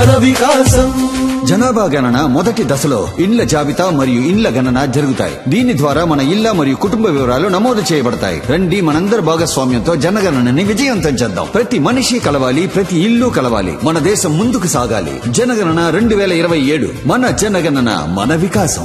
మన వికాసం జనాభా గణన మొదటి దశలో ఇండ్ల జాబితా మరియు ఇండ్ల గణన జరుగుతాయి దీని ద్వారా మన ఇళ్ల మరియు కుటుంబ వివరాలు నమోదు చేయబడతాయి రండి మనందరి భాగస్వామ్యంతో జనగణనని విజయవంతం చేద్దాం ప్రతి మనిషి కలవాలి ప్రతి ఇల్లు కలవాలి మన దేశం ముందుకు సాగాలి జనగణన రెండు వేల ఇరవై ఏడు మన జనగణన మన వికాసం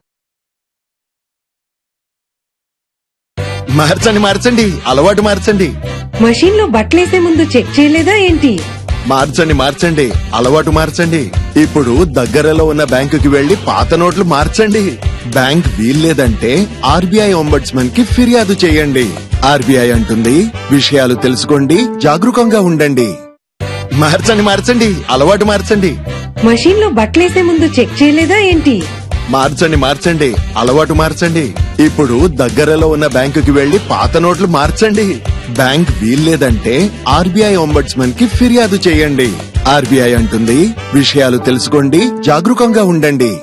మార్చండి మార్చండి అలవాటు మార్చండి మషీన్ లో బట్టలేసే ముందు చెక్ చేయలేదా ఏంటి మార్చండి మార్చండి అలవాటు మార్చండి ఇప్పుడు దగ్గరలో ఉన్న బ్యాంకుకి వెళ్లి పాత నోట్లు మార్చండి బ్యాంక్ వీల్లేదంటే ఆర్బీఐ ఒంబడ్స్మన్ కి ఫిర్యాదు చేయండి ఆర్బీఐ అంటుంది విషయాలు తెలుసుకోండి జాగరూకంగా ఉండండి మార్చండి మార్చండి అలవాటు మార్చండి మషీన్ లో బట్టలేసే ముందు చెక్ చేయలేదా ఏంటి మార్చండి మార్చండి అలవాటు మార్చండి ఇప్పుడు దగ్గరలో ఉన్న బ్యాంకుకి వెళ్లి పాత నోట్లు మార్చండి బ్యాంక్ వీల్లేదంటే ఆర్బీఐ ఒంబడ్స్మన్ కి ఫిర్యాదు చేయండి ఆర్బీఐ అంటుంది విషయాలు తెలుసుకోండి జాగరూకంగా ఉండండి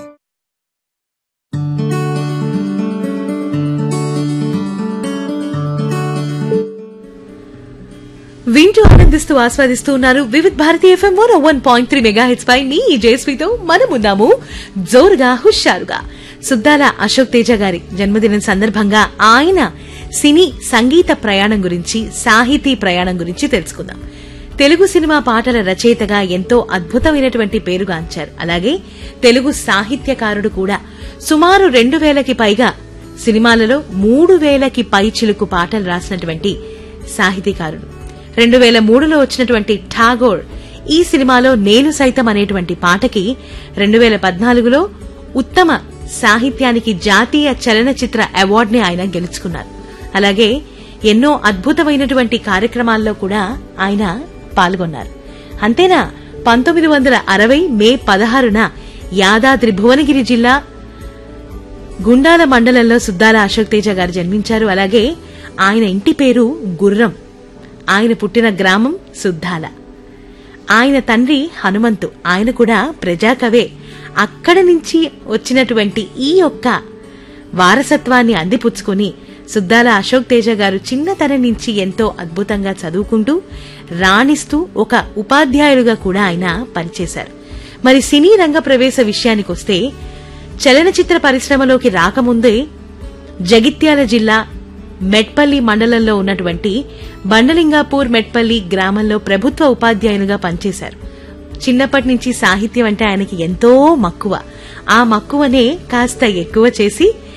వింటూ ఆనందిస్తూ ఆస్వాదిస్తూ ఉన్నారు Vividh Bharatiya FM one one point three mega hits పై మీ జేస్వితో మనమున్నాము జోరుగా హుషారుగా సుద్దాల అశోక్ తేజ గారి జన్మదినం సందర్భంగా ఆయన సినీ సంగీత ప్రయాణం గురించి సాహితీ ప్రయాణం గురించి తెలుసుకుందాం తెలుగు సినిమా పాటల రచయితగా ఎంతో అద్భుతమైనటువంటి పేరుగాంచారు అలాగే తెలుగు సాహిత్యకారుడు కూడా సుమారు రెండు వేలకి పైగా సినిమాలలో మూడు వేలకి పై చిలుకు పాటలు రాసినటువంటి సాహితీకారుడు రెండు వేల మూడులో వచ్చినటువంటి ఠాగోర్ ఈ సినిమాలో నేను సైతం అనేటువంటి పాటకి రెండు వేల పద్నాలుగులో ఉత్తమ సాహిత్యానికి జాతీయ చలనచిత్ర అవార్డుని ఆయన గెలుచుకున్నారు అలాగే ఎన్నో అద్భుతమైనటువంటి కార్యక్రమాల్లో కూడా ఆయన పాల్గొన్నారు అంతేనా పంతొమ్మిది వందల అరవై మే పదహారున యాదాద్రి భువనగిరి జిల్లా గుండాల మండలంలో సుద్దాల అశోక్ తేజ గారు జన్మించారు అలాగే ఆయన ఇంటి పేరు గుర్రం ఆయన పుట్టిన గ్రామం సుద్దాల ఆయన తండ్రి హనుమంతు ఆయన కూడా ప్రజాకవే అక్కడి నుంచి వచ్చినటువంటి ఈ యొక్క వారసత్వాన్ని అందిపుచ్చుకుని సుద్దాల అశోక్ తేజ గారు చిన్నతనం నుంచి ఎంతో అద్భుతంగా చదువుకుంటూ రాణిస్తూ ఒక ఉపాధ్యాయులుగా కూడా ఆయన పనిచేశారు మరి సినీ రంగ ప్రవేశ విషయానికొస్తే చలనచిత్ర పరిశ్రమలోకి రాకముందే జగిత్యాల జిల్లా మెట్పల్లి మండలంలో ఉన్నటువంటి బండలింగాపూర్ మెట్పల్లి గ్రామంలో ప్రభుత్వ ఉపాధ్యాయునిగా పనిచేశారు చిన్నప్పటి నుంచి సాహిత్యం అంటే ఆయనకి ఎంతో మక్కువ ఆ మక్కువనే కాస్త ఎక్కువ చేసి